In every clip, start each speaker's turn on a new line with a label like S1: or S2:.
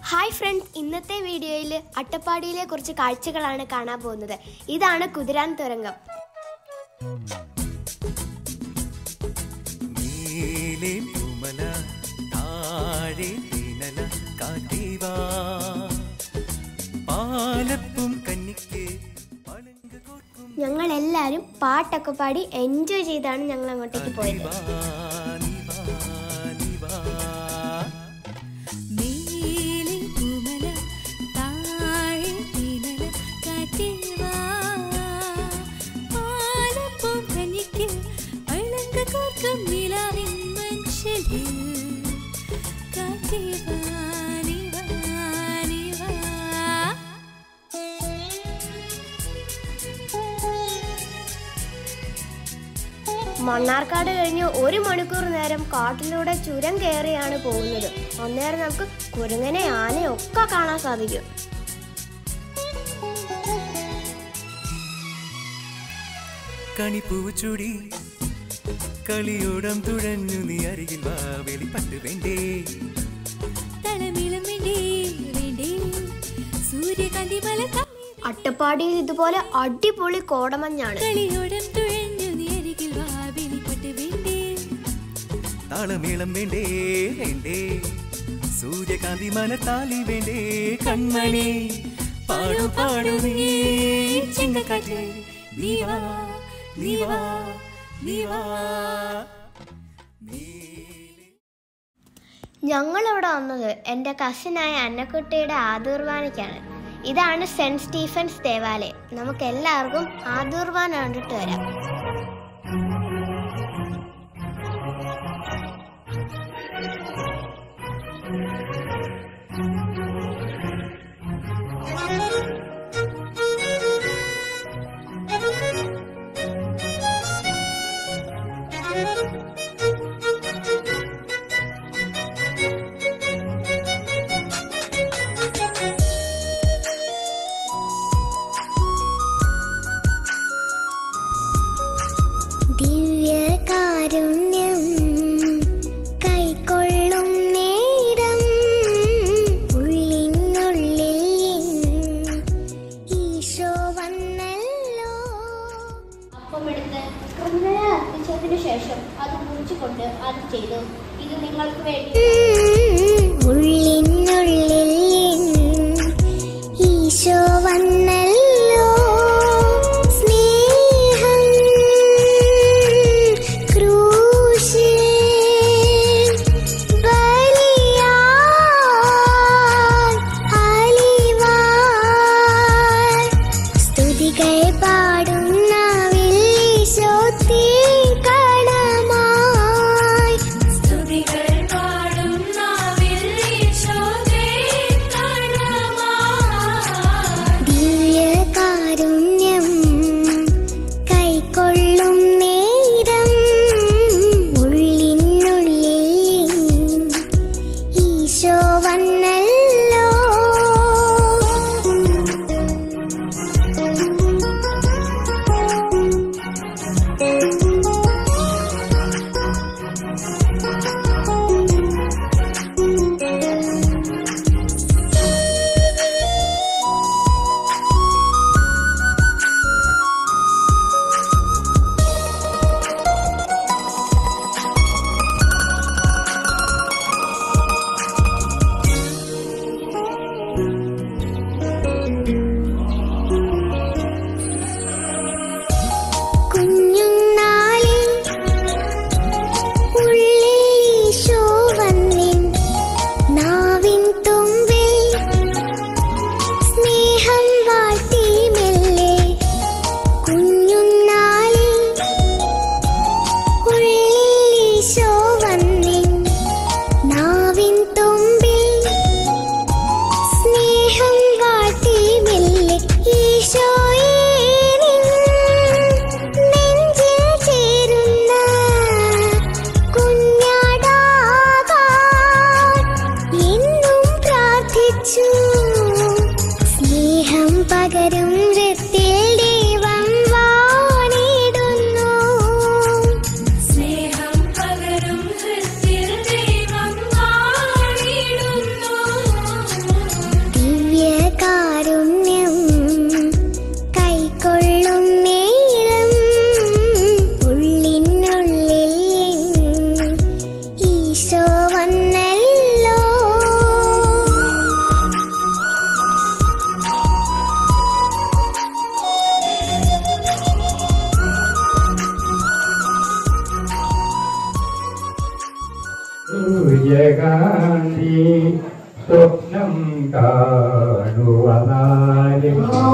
S1: Hi friends ഇന്നത്തെ വീഡിയോയിൽ അട്ടപ്പാടിയിലെ കുറച്ച് കാഴ്ചകളാണ് കാണാൻ പോകുന്നത് ഇതാണ് കുതിരാൻ തുരങ്കം
S2: മേലെ പൂമല താഴെ തേനല കാറ്റേവാ പാലപ്പും കന്നിക്ക് പളുങ്ക് കോർക്കും
S1: ഞങ്ങൾ എല്ലാവരും പാട്ടൊക്കെ പാടി എൻജോയ് ചെയ്താണ് ഞങ്ങൾ അങ്ങോട്ടേക്ക് പോയത്
S2: വാ, നീ വാ, നീ വാ.
S3: മേലെ പൂമല താഴെ തേനല കാറ്റേ വാ പാലപ്പൂം കനിക്ക് അളങ്ക കോർക്കും നിലാവിൻ മഞ്ചലിൽ കാറ്റേ വാ നീ വാ നീ വാ
S1: മണ്ണാർക്കാട് കഴിഞ്ഞ് ഒരു മണിക്കൂർ നേരം കാട്ടിലൂടെ ചുരം കയറിയാണ് പോകുന്നത് അന്നേരം നമുക്ക് കുരങ്ങനെ ആനയും ഒക്കെ കാണാൻ സാധിക്കും
S2: കണിപ്പൂച്ചുടി കളിയോടം തുഴഞ്ഞു നീ അരികിൽ വാ വെളിപ്പട്ട് വേണ്ടേ
S3: തലമിളം വേണ്ടേ വേണ്ടേ സൂര്യകാന്തി മല
S1: അട്ടപ്പാടിയിൽ ഇതുപോലെ അടിപൊളി കോടമഞ്ഞാണ്
S3: കളിയോടം തുഴഞ്ഞു നീ അരികിൽ വാ വെളിപ്പെട്ട് വേണ്ടേ
S2: താളമേളം വേണ്ടേ വേണ്ടേ സൂര്യകാന്തി മലത്താലി വേണ്ടേ കൺമണി പാടു പാടു നീ ചിങ്ങക്കാറ്റേ നീ വാ നീ വാ നീ വാ
S1: ഞങ്ങളിവിടെ വന്നത് എൻ്റെ കസിനായ അന്നക്കുട്ടിയുടെ ആദൂർവാനയ്ക്കാണ് ഇതാണ് സെൻറ്റ് സ്റ്റീഫൻസ് ദേവാലയം നമുക്ക് എല്ലാവർക്കും ആദൂർവാന കണ്ടിട്ട് വരാം ദിവ്യകാരുണ്യം കൈക്കൊള്ളും നേരം ഉള്ളിനുള്ളിൽ ഈശോ വന്നല്ലോ അപ്പമെടുത്ത് കൃഷ്ണനെ അർപ്പിച്ചതിനു ശേഷം അത് മുറിച്ചുകൊണ്ട് അത് ചെയ്തു ഇത് നിങ്ങൾക്ക് വേണ്ടി ഉള്ളിനുള്ളിൽ ഈശോ വന്നല്ലോ സ്നേഹം ക്രൂശിൽ ബലിയായി അലിവായി സ്തുതികൾ പാടുന്ന ഈശോ തീക്കണമായി
S3: സ്തുതികൾ പാടും നാവിൽ ഈശോ
S1: ഈശോ വന്നല്ലോ
S4: സൂര്യകാന്തി സ്വപ്നം കാണുവതാരെ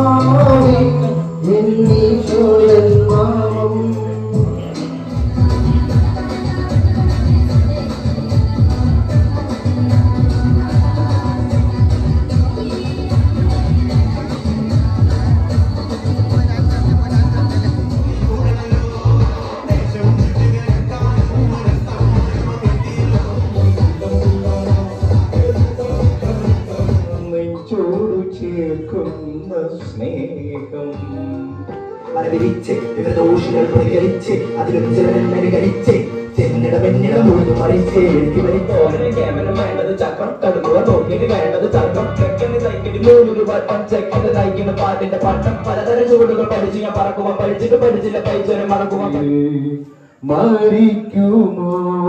S4: നെഞ്ചോടു ചേർക്കുന്ന സ്നേഹം
S5: മരവിരിച്ച് വിവരദോഷികൾ പ്രതികരിച്ച് അതിലൊരു കരിച്ച് ചെന്നിട പെണ്ണിട മുഴുവൻ മറിച്ച് എഴുതി വരിത്തോരന് കേവലം വേണ്ടത് ചക്രം കടുക്കുക നോക്കിയിട്ട് വേണ്ടത് ചക്രം ചെക്കന് സൈക്കിളിൽ നൂറൊരു വട്ടം ചെക്കന് നയിക്കുന്ന പാട്ടിന്റെ പട്ടം പലതരം ചൂടുകൾ പഠിച്ച് ഞാൻ പറക്കുവാൻ പഠിച്ചിട്ട് പഠിച്ചില്ല പൈച്ചോനെ മറക്കുവാൻ
S4: മരിക്കുമോ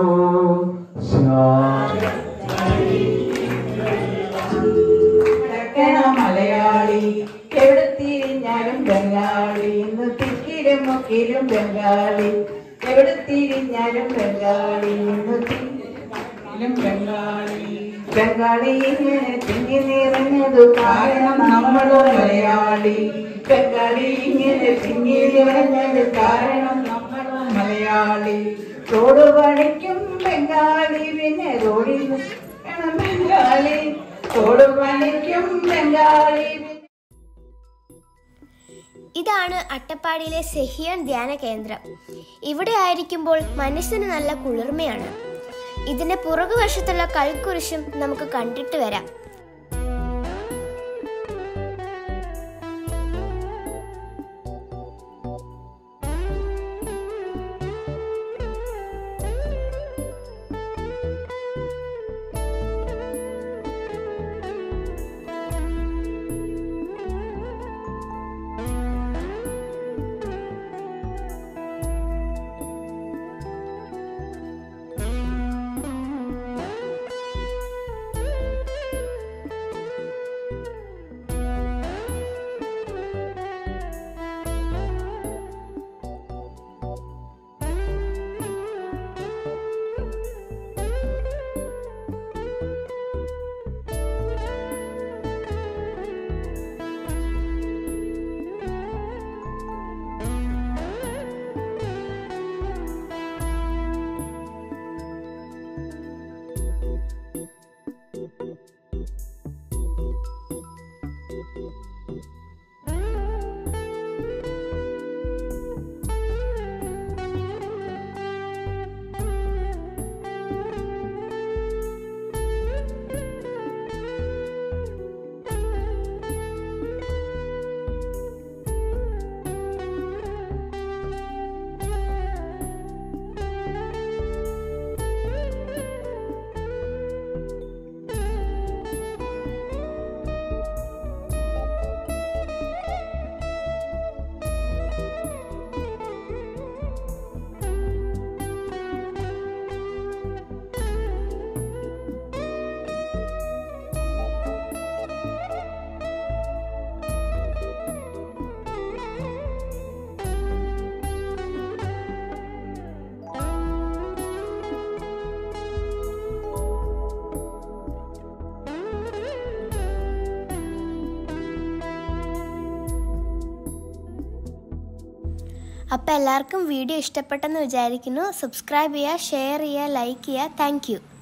S4: ശ്യാം
S6: കിഴക്കന മലയാളി എവിടെ തിരിഞ്ഞാലും ബംഗാളി ഇന്ന് തിക്കിലും മുക്കിലും ബംഗാളി എവിടെ തിരിഞ്ഞാലും ബംഗാളി ഇന്ന് തിക്കിലും ബംഗാളി ബംഗാളി ഇങ്ങനെ തിങ്ങി നിറഞ്ഞതു കാരണം നമ്മളോ മലയാളി ബംഗാളി ഇങ്ങനെ തിങ്ങി നിറഞ്ഞത് കാരണം നമ്മളോ മലയാളി റോഡ് പണിക്കും ബംഗാളി പിന്നെ റോഡിൽ നിൽക്കണം ബംഗാളി റോഡ് പണിക്കും ബംഗാളി
S1: ഇതാണ് അട്ടപ്പാടിയിലെ സെഹിയൻ ധ്യാന കേന്ദ്രം ഇവിടെ ആയിരിക്കുമ്പോൾ മനസ്സിന് നല്ല കുളിർമയാണ് ഇതിന്റെ പുറകുവശത്തുള്ള കൽക്കുരിശും നമുക്ക് കണ്ടിട്ട് വരാം അപ്പോൾ എല്ലാവർക്കും വീഡിയോ ഇഷ്ടപ്പെട്ടെന്ന് വിചാരിക്കുന്നു സബ്സ്ക്രൈബ് ചെയ്യുക ഷെയർ ചെയ്യുക ലൈക്ക് ചെയ്യുക താങ്ക്